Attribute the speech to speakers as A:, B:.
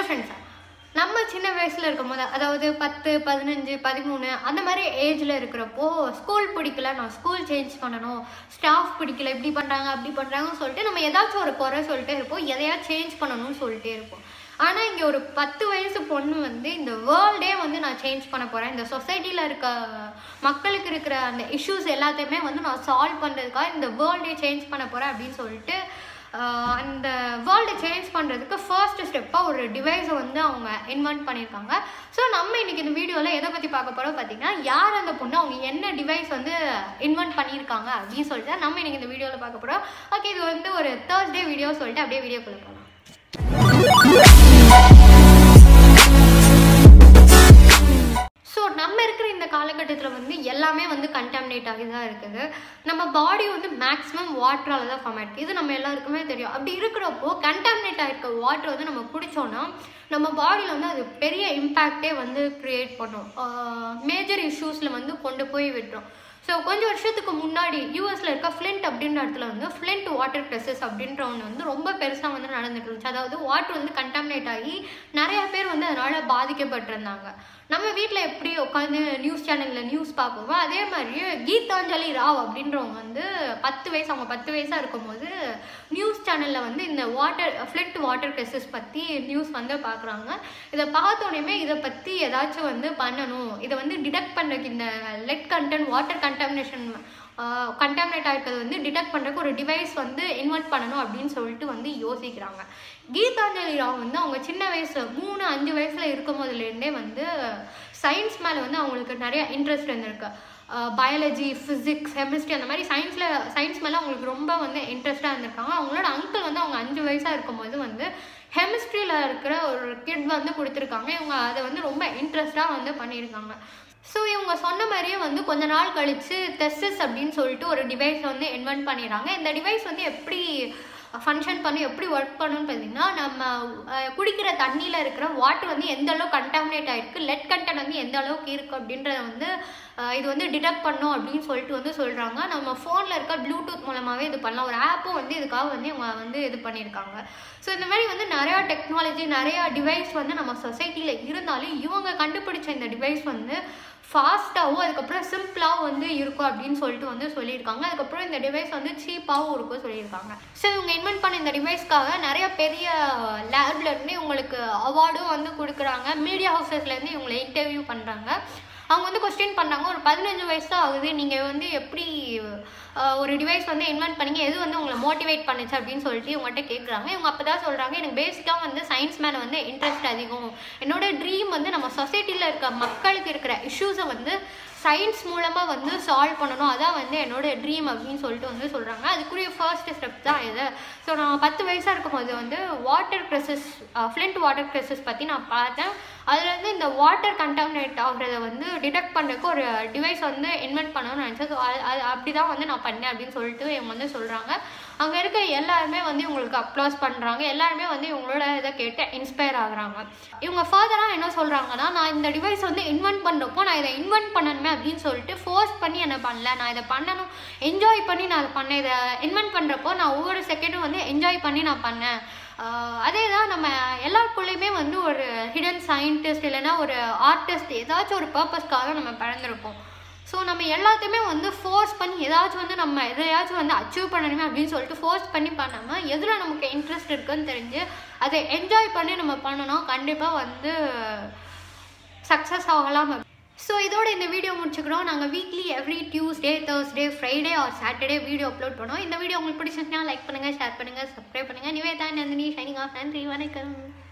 A: generations நம்ம சின்ன வயசில் இருக்கும்போது அதாவது பத்து பதினஞ்சு பதிமூணு அந்த மாதிரி ஏஜில் இருக்கிறப்போ ஸ்கூல் பிடிக்கல நான் ஸ்கூல் சேஞ்ச் பண்ணணும் ஸ்டாஃப் பிடிக்கல இப்படி பண்ணுறாங்க அப்படி பண்ணுறாங்கன்னு சொல்லிட்டு நம்ம ஏதாச்சும் ஒரு குறை சொல்லிட்டே இருப்போம் எதையா சேஞ்ச் பண்ணணும்னு சொல்லிட்டே இருப்போம் ஆனால் இங்கே ஒரு பத்து வயசு பொண்ணு வந்து இந்த வேர்ல்டே வந்து நான் சேஞ்ச் பண்ண போகிறேன் இந்த சொசைட்டியில் இருக்க மக்களுக்கு இருக்கிற அந்த இஷ்யூஸ் எல்லாத்தையுமே வந்து நான் சால்வ் பண்ணுறதுக்காக இந்த வேர்ல்டே சேஞ்ச் பண்ண போகிறேன் அப்படின்னு சொல்லிட்டு ஆஹ் அந்த வேர்ல்டை சேஞ்ச் பண்ணுறதுக்கு ஃபர்ஸ்ட் ஸ்டெப்பாக ஒரு டிவைஸை வந்து அவங்க இன்வென்ட் பண்ணியிருக்காங்க ஸோ நம்ம இன்னைக்கு இந்த வீடியோவில் எதை பற்றி பார்க்க போகிறோம் பார்த்தீங்கன்னா யார் அந்த பொண்ணு அவங்க என்ன டிவைஸ் வந்து இன்வென்ட் பண்ணியிருக்காங்க அப்படின்னு சொல்லிட்டு நம்ம இன்னைக்கு இந்த வீடியோவில் பார்க்க போகிறோம் ஓகே இது வந்து ஒரு தேர்ஸ்டே வீடியோ சொல்லிட்டு அப்படியே வீடியோக்குள்ளே போகலாம் ஸோ நம்ம இருக்கிற இந்த காலகட்டத்தில் வந்து எல்லாமே வந்து கண்டாமினேட் ஆகி தான் இருக்குது நம்ம பாடி வந்து மேக்ஸிமம் வாட்டரால் தான் ஃபார்ம் ஆயிருக்கு இது நம்ம எல்லாருக்குமே தெரியும் அப்படி இருக்கிறப்போ கண்டாமினேட் ஆகிருக்க வாட்டர் வந்து நம்ம குடித்தோன்னா நம்ம பாடியில் வந்து அது பெரிய இம்பேக்டே வந்து க்ரியேட் பண்ணும் மேஜர் இஷ்யூஸில் வந்து கொண்டு போய் விட்டுரும் ஸோ கொஞ்சம் வருஷத்துக்கு முன்னாடி யூஎஸில் இருக்க ஃப்ளிண்ட் அப்படின்ற இடத்துல வந்து ஃப்ளிண்ட் வாட்டர் கிரைசிஸ் அப்படின்ற ஒன்று வந்து ரொம்ப பெருசாக வந்து நடந்துட்டு இருந்துச்சு அதாவது வாட்டர் வந்து கண்டாமினேட் ஆகி நிறைய பேர் வந்து அதனால் பாதிக்கப்பட்டிருந்தாங்க நம்ம வீட்டில் எப்படி உட்காந்து நியூஸ் சேனலில் நியூஸ் பார்ப்போமோ அதே மாதிரி கீதாஞ்சலி ராவ் அப்படின்றவங்க வந்து பத்து வயசு அவங்க பத்து வயசாக இருக்கும்போது நியூஸ் சேனலில் வந்து இந்த வாட்டர் ஃப்ளிண்ட் வாட்டர் கிரைசிஸ் பற்றி நியூஸ் வந்து பார்க்குறாங்க இதை பார்த்தோன்னே இதை பற்றி ஏதாச்சும் வந்து பண்ணணும் இதை வந்து டிடெக்ட் பண்ணுறதுக்கு இந்த lead content water contamination contaminate ஆகிருக்கிறது வந்து டிடெக்ட் பண்ணுறதுக்கு ஒரு டிவைஸ் வந்து இன்வெர்ட் பண்ணணும் அப்படின்னு சொல்லிட்டு வந்து யோசிக்கிறாங்க கீதாஞ்சலி ராவ் வந்து அவங்க சின்ன வயசு மூணு அஞ்சு வயசில் இருக்கும் போதுலேருந்தே வந்து சயின்ஸ் மேலே வந்து அவங்களுக்கு நிறைய இன்ட்ரெஸ்ட் இருந்திருக்கு பயாலஜி ஃபிசிக்ஸ் கெமிஸ்ட்ரி அந்த மாதிரி சயின்ஸில் சயின்ஸ் மேலே அவங்களுக்கு ரொம்ப வந்து இன்ட்ரெஸ்ட்டாக இருந்திருக்காங்க அவங்களோட அங்கிள் வந்து அவங்க அஞ்சு வயசாக இருக்கும்போது வந்து கெமிஸ்ட்ரியில் இருக்கிற ஒரு கிட் வந்து கொடுத்துருக்காங்க இவங்க அதை வந்து ரொம்ப இன்ட்ரெஸ்டாக வந்து பண்ணியிருக்காங்க ஸோ இவங்க சொன்ன மாதிரியே வந்து கொஞ்ச நாள் கழித்து தெஸ்ஸஸ் அப்படின்னு சொல்லிட்டு ஒரு டிவைஸ் வந்து இன்வென்ட் பண்ணிடுறாங்க இந்த டிவைஸ் வந்து எப்படி ஃபங்க்ஷன் பண்ணி எப்படி ஒர்க் பண்ணணும்னு பார்த்தீங்கன்னா நம்ம அஹ், குடிக்கிற தண்ணியில் இருக்கிற வாட்டர் வந்து எந்த அளவுக்கு கண்டாமினேட் ஆகிருக்கு லெட் கண்டென்ட் வந்து எந்த அளவுக்கு இருக்குது அப்படின்றத வந்து அஹ், இது வந்து டிடெக்ட் பண்ணும் அப்படின்னு சொல்லிட்டு வந்து சொல்கிறாங்க நம்ம ஃபோனில் இருக்க ப்ளூடூத் மூலமாகவே இது பண்ணலாம் ஒரு ஆப்பும் வந்து இதுக்காக வந்து இவங்க வந்து இது பண்ணியிருக்காங்க ஸோ இந்த மாதிரி வந்து நிறையா டெக்னாலஜி நிறையா டிவைஸ் வந்து நம்ம சொசைட்டியில் இருந்தாலும் இவங்க கண்டுபிடிச்ச இந்த டிவைஸ் வந்து ஃபாஸ்ட்டாகவும் அதுக்கப்புறம் சிம்பிளாகவும் வந்து இருக்கும் அப்படின்னு சொல்லிட்டு வந்து சொல்லியிருக்காங்க அதுக்கப்புறம் இந்த டிவைஸ் வந்து சீப்பாகவும் இருக்கும் சொல்லியிருக்காங்க ஸோ இவங்க இன்வென்ட் பண்ண இந்த டிவைஸ்க்காக நிறைய பெரிய லேப்ல இருந்து இவங்களுக்கு அவார்டும் வந்து கொடுக்குறாங்க மீடியா ஹவுசஸ்லேருந்து இவங்களை இன்டர்வியூ பண்ணுறாங்க அவங்க வந்து கொஸ்டின் பண்ணாங்க ஒரு பதினஞ்சு வயசு தான் ஆகுது நீங்கள் வந்து எப்படி அஹ், ஒரு டிவைஸ் வந்து இன்வென்ட் பண்ணீங்க எது வந்து உங்களை மோட்டிவேட் பண்ணுச்சு அப்படின்னு சொல்லிட்டு இவங்ககிட்ட கேட்குறாங்க இவங்க அப்போ தான் சொல்கிறாங்க எனக்கு பேசிக்காக வந்து சயின்ஸ் மேலே வந்து இன்ட்ரெஸ்ட் அதிகம் என்னோட ட்ரீம் வந்து நம்ம சொசைட்டியில் இருக்க மக்களுக்கு இருக்கிற இஷ்யூஸை வந்து சயின்ஸ் மூலமாக வந்து சால்வ் பண்ணணும் அதான் வந்து என்னோட ட்ரீம் அப்படின்னு சொல்லிட்டு வந்து சொல்கிறாங்க அதுக்குரிய ஃபர்ஸ்ட் ஸ்டெப் தான் இது ஸோ நான் பத்து வயசாக இருக்கும்போது வந்து water crisis Flint water crisis பற்றி நான் பார்த்தேன் அதில் வந்து இந்த வாட்டர் கண்டாமினேட் ஆகுறத வந்து டிடெக்ட் பண்ணுறதுக்கு ஒரு டிவைஸ் வந்து இன்வென்ட் பண்ணணும்னு நினச்சேன் ஸோ அது அப்படி தான் வந்து நான் பண்ணேன் அப்படின்னு சொல்லிட்டு இவங்க வந்து சொல்கிறாங்க அங்கே இருக்க எல்லாருமே வந்து இவங்களுக்கு அப்ளாஸ் பண்ணுறாங்க எல்லாருமே வந்து இவங்களோட இதை கேட்டு இன்ஸ்பயர் ஆகுறாங்க இவங்க ஃபர்தராக என்ன சொல்கிறாங்கன்னா நான் இந்த டிவைஸ் வந்து இன்வென்ட் பண்ணுறப்போ நான் இதை இன்வென்ட் பண்ணணுமே அப்படின்னு சொல்லிட்டு ஃபோர்ஸ் பண்ணி என்ன பண்ணல நான் இதை பண்ணணும் என்ஜாய் பண்ணி நான் அதை பண்ணேன் இதை இன்வென்ட் பண்ணுறப்போ நான் ஒவ்வொரு செகண்டும் வந்து என்ஜாய் பண்ணி நான் பண்ணேன் ஆஹ் அதே தான் நம்ம எல்லாருக்குள்ளேயுமே வந்து ஒரு ஹிடன் சயின்டிஸ்ட் இல்லைன்னா ஒரு ஆர்டிஸ்ட் ஏதாச்சும் ஒரு பர்பஸ்க்காக நம்ம பிறந்திருப்போம் ஸோ நம்ம எல்லாத்தையுமே வந்து ஃபோர்ஸ் பண்ணி ஏதாச்சும் வந்து நம்ம எதையாச்சும் வந்து அச்சீவ் பண்ணணுமே அப்படின்னு சொல்லிட்டு ஃபோர்ஸ் பண்ணி பண்ணாமல் எதில் நமக்கு இன்ட்ரெஸ்ட் இருக்குன்னு தெரிஞ்சு அதை என்ஜாய் பண்ணி நம்ம பண்ணணும் கண்டிப்பாக வந்து சக்ஸஸ் ஆகலாம் ஸோ இதோட இந்த வீடியோ முடிச்சுக்கிறோம் நாங்கள் weekly every Tuesday Thursday Friday or Saturday video upload பண்ணோம் இந்த வீடியோ உங்களுக்கு பிடிச்சிருந்துச்சுன்னா லைக் பண்ணுங்கள் ஷேர் பண்ணுங்கள் சப்ஸ்கிரைப் பண்ணுங்கள் நிவேதா நந்தினி ஷைனிங் ஆஃப் நன்றி வணக்கம்